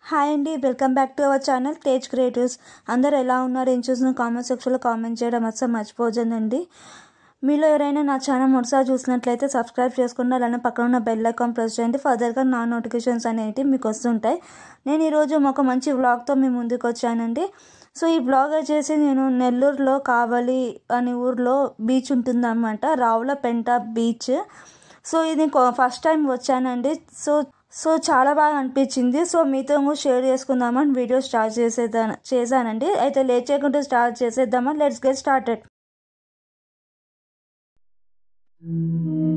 hi అండి welcome back to our channel Tej creatives అందరు ఎలా ఉన్నారు ఏం చూసిన కామెంట్ సెక్షన్లో కామెంట్ చేయడం అసలు మర్చిపోతుందండి మీలో ఎవరైనా నా ఛానల్ మొదటిసారి చూసినట్లయితే సబ్స్క్రైబ్ చేసుకుని అలానే పక్కన ఉన్న బెల్ ఐకాన్ ప్రెస్ చేయండి ఫర్దర్గా నా నోటిఫికేషన్స్ అనేవి మీకు వస్తుంటాయి నేను ఈరోజు ఒక మంచి వ్లాగ్తో మీ ముందుకు వచ్చానండి సో ఈ బ్లాగ్ వచ్చేసి నేను నెల్లూరులో కావలి అనే ఊర్లో బీచ్ ఉంటుందన్నమాట రావులపెంట బీచ్ సో ఇది ఫస్ట్ టైం వచ్చానండి సో సో చాలా బాగా అనిపించింది సో మీతో కూడా షేర్ చేసుకుందామని వీడియో స్టార్ట్ చేసేదా చేశానండి అయితే లేట్ చేయకుండా స్టార్ట్ చేసేద్దామా లెట్స్ గెట్ స్టార్టెడ్